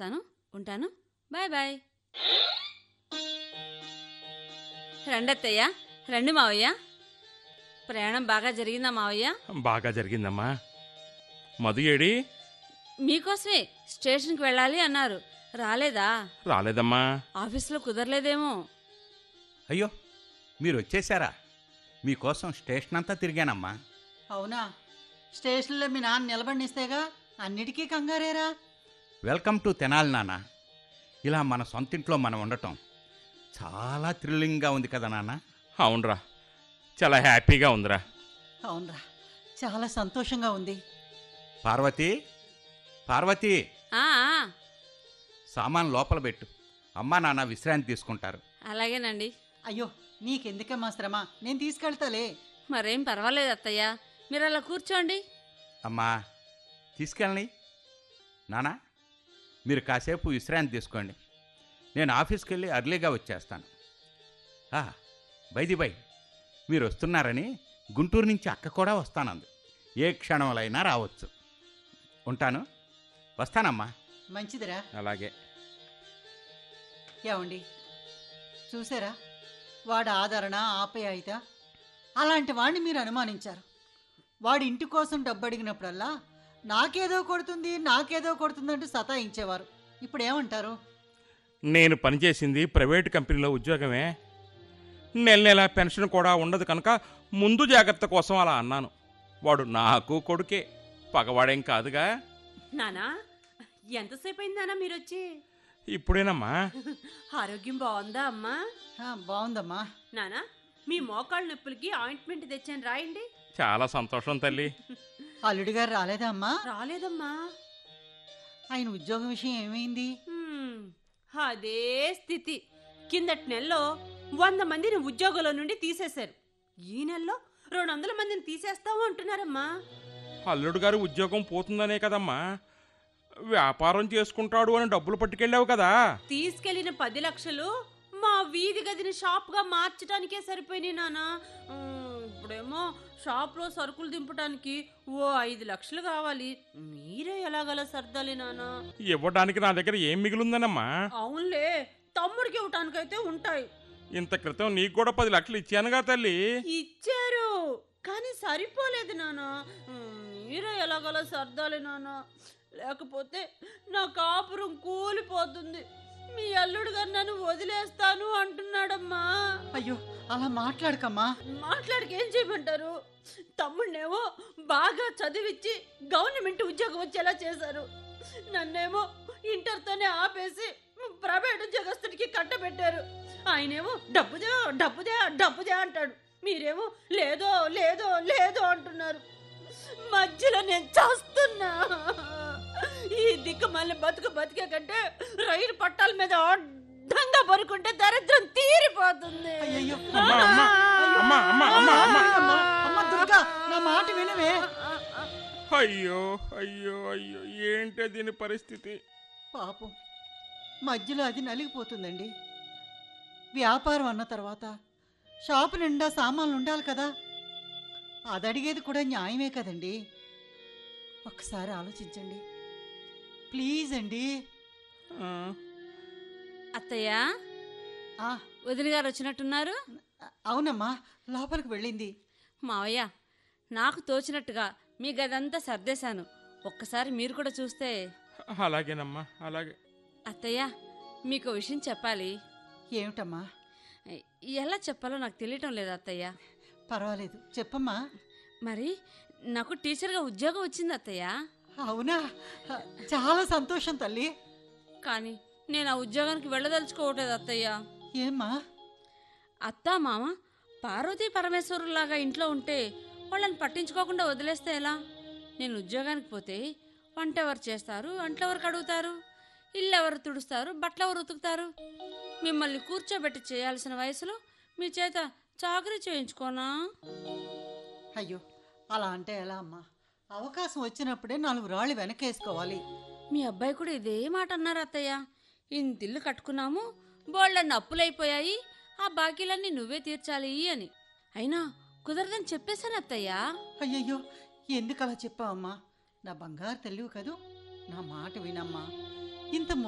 చేస్తాను ఉంటాను bye bye రండి అత్తయ్య రండి మావయ్య ప్రయాణం బాగా జరిగిందా మావయ్య బాగా జరిగిందమ్మా మధు ఏడి మీకోసమే స్టేషన్కి వెళ్ళాలి అన్నారు రాలేదా రాలేదమ్మా ఆఫీస్లో కుదరలేదేమో అయ్యో మీరు వచ్చేసారా మీకోసం స్టేషన్ అంతా తిరిగానమ్మా అవునా స్టేషన్లో మీ నాన్న నిలబడినిస్తేగా అన్నిటికీ కంగారేరా వెల్కమ్ టు తెనాలి నాన్న ఇలా మన సొంతింట్లో మనం ఉండటం చాలా థ్రిల్లింగ్గా ఉంది కదా నాన్న అవునరా చాలా హ్యాపీగా ఉందిరా అవునరా చాలా సంతోషంగా ఉంది పార్వతి పార్వతి ఆ, ఆ, సామాన్ లోపల పెట్టు అమ్మా నాన్న విశ్రాంతి తీసుకుంటారు అలాగేనండి అయ్యో నీకెందుకమ్మా శ్రమ నేను తీసుకెళ్తాలే మరేం పర్వాలేదు అత్తయ్య మీరు అలా కూర్చోండి అమ్మా తీసుకెళ్ళని నానా మీరు కాసేపు విశ్రాంతి తీసుకోండి నేను ఆఫీస్కి వెళ్ళి అర్లీగా వచ్చేస్తాను బైది బై మీరు వస్తున్నారని గుంటూరు నుంచి అక్క కూడా వస్తానంది ఏ క్షణంలో రావచ్చు ఉంటాను వస్తానమ్మా మంచిదిరా అలాగే ఏమండి చూసారా వాడి ఆదరణ ఆప్యాయత అలాంటి వాడిని మీరు అనుమానించారు వాడి ఇంటి కోసం డబ్బు అడిగినప్పుడల్లా నాకేదో కొడుతుంది నాకేదో కొడుతుంది అంటూ సతాయించేవారు ఇప్పుడు ఏమంటారు నేను పనిచేసింది ప్రైవేట్ కంపెనీలో ఉద్యోగమే నెల నెల పెన్షన్ కూడా ఉండదు కనుక ముందు జాగ్రత్త కోసం అలా అన్నాను వాడు నాకు కొడుకే పగవాడేం కాదుగా నానా ఎంతసేపు అయిందానా మీరొచ్చి ఇప్పుడేనమ్మా ఆరోగ్యం బాగుందా అమ్మా ఆ, బాగుందమ్మా నానా మీ మోకాళ్ళ నొప్పులకి ఆయింట్మెంట్ తెచ్చాను రాయండి చాలా సంతోషం తల్లి అల్లుడి గారు రాలేదా అమ్మా రాలేదమ్మా ఆయన ఉద్యోగం విషయం ఏమైంది హ్మ్, అదే స్థితి కిందటి నెలలో వంద మందిని ఉద్యోగంలో నుండి తీసేశారు ఈ నెలలో రెండు వందల మందిని తీసేస్తాము అంటున్నారమ్మా అల్లుడు గారు ఉద్యోగం పోతుందనే కదమ్మా వ్యాపారం చేసుకుంటాడు అని డబ్బులు పట్టుకెళ్ళావు కదా తీసుకెళ్లిన పది లక్షలు మా వీధి గదిని షాప్గా మార్చడానికే సరిపోయినాయి నానా ఉమ్, ఇప్పుడేమో షాప్లో సరుకులు దింపడానికి ఓ ఐదు లక్షలు కావాలి మీరే ఎలాగలా సర్దాలి నానా ఇవ్వడానికి నా దగ్గర ఏం మిగిలిందనమ్మా అవునులే తమ్ముడికి ఇవ్వటానికైతే ఉంటాయి ఇంత క్రితం నీకు కూడా పది లక్షలు ఇచ్చానుగా తల్లి ఇచ్చారు కానీ సరిపోలేదు నానా ఉమ్, మీరే ఎలాగలా సర్దాలి నానా లేకపోతే నా కాపురం కూలిపోతుంది మీ అల్లుడు గారు నన్ను వదిలేస్తాను అంటున్నాడమ్మా అయ్యో అలా మాట్లాడకమ్మా మాట్లాడికి ఏం చేయమంటారు తమ్ముడినేమో బాగా చదివిచ్చి గవర్నమెంట్ ఉద్యోగం వచ్చేలా చేశారు నన్నేమో ఇంటర్తోనే ఆపేసి ప్రైవేట్ ఉద్యోగస్తుడికి కట్టబెట్టారు ఆయనేమో డబ్బుదే డబ్బుదే డబ్బుదే అంటాడు మీరేమో లేదో లేదో లేదో అంటున్నారు మధ్యలో నేను చేస్తున్నా ఈ దిక్కు మళ్ళీ బతుకు బతికే కంటే రైలు పట్టాల మీద అడ్డంగా పరుకుంటే దరిద్రం తీరిపోతుంది అయ్యయ్యో. అమ్మా, అమ్మా, అమ్మా, అమ్మా, అమ్మా, అమ్మా. అమ్మా, అమ్మ దుర్గా నా మాట వినవే అయ్యో అయ్యో అయ్యో ఏంటే దీని పరిస్థితి పాపం మధ్యలో అది నలిగిపోతుందండి వ్యాపారం అన్న తర్వాత షాపు నిండా సామాన్లు ఉండాలి కదా అది అడిగేది కూడా న్యాయమే కదండి ఒక్కసారి ఆలోచించండి ప్లీజ్ అండి ఆ, అత్తయ్య ఆ, వదిన గారు వచ్చినట్టున్నారు అవునమ్మా లోపలికి వెళ్ళింది మావయ్య నాకు తోచినట్టుగా మీ గదంతా సర్దేశాను ఒక్కసారి మీరు కూడా చూస్తే అలాగేనమ్మా అలాగే అత్తయ్య మీకు ఓ విషయం చెప్పాలి ఏమిటమ్మా ఎలా చెప్పాలో నాకు తెలియటం లేదు అత్తయ్య పర్వాలేదు చెప్పమ్మా మరి నాకు టీచర్గా ఉద్యోగం వచ్చింది అత్తయ్య అవునా చాలా సంతోషం తల్లి కానీ నేను ఆ ఉద్యోగానికి వెళ్ళదలుచుకోవట్లేదు అత్తయ్య ఏమ్మా అత్త మామ పార్వతీ పరమేశ్వరులాగా ఇంట్లో ఉంటే వాళ్ళని పట్టించుకోకుండా వదిలేస్తే ఎలా నేను ఉద్యోగానికి పోతే వంట ఎవరు చేస్తారు అంట్లు ఎవరు కడుగుతారు ఇల్లు ఎవరు తుడుస్తారు బట్టలు ఎవరు ఉతుకుతారు మిమ్మల్ని కూర్చోబెట్టి చేయాల్సిన వయసులో మీ చేత చాకరీ చేయించుకోనా అయ్యో అలా అంటే ఎలా అమ్మా అవకాశం వచ్చినప్పుడే నాలుగు రాళ్ళు వెనకేసుకోవాలి మీ అబ్బాయి కూడా ఇదే మాట అన్నారు అత్తయ్య ఇంతిల్లు కట్టుకున్నాము బోళ్ళన్ని అప్పులైపోయాయి ఆ బాకీలన్నీ నువ్వే తీర్చాలి అని అయినా కుదరదని చెప్పేశాను అత్తయ్య అయ్యయ్యో ఎందుకు అలా చెప్పావమ్మా నా బంగారు తెలివి కదూ నా మాట వినమ్మా ఇంత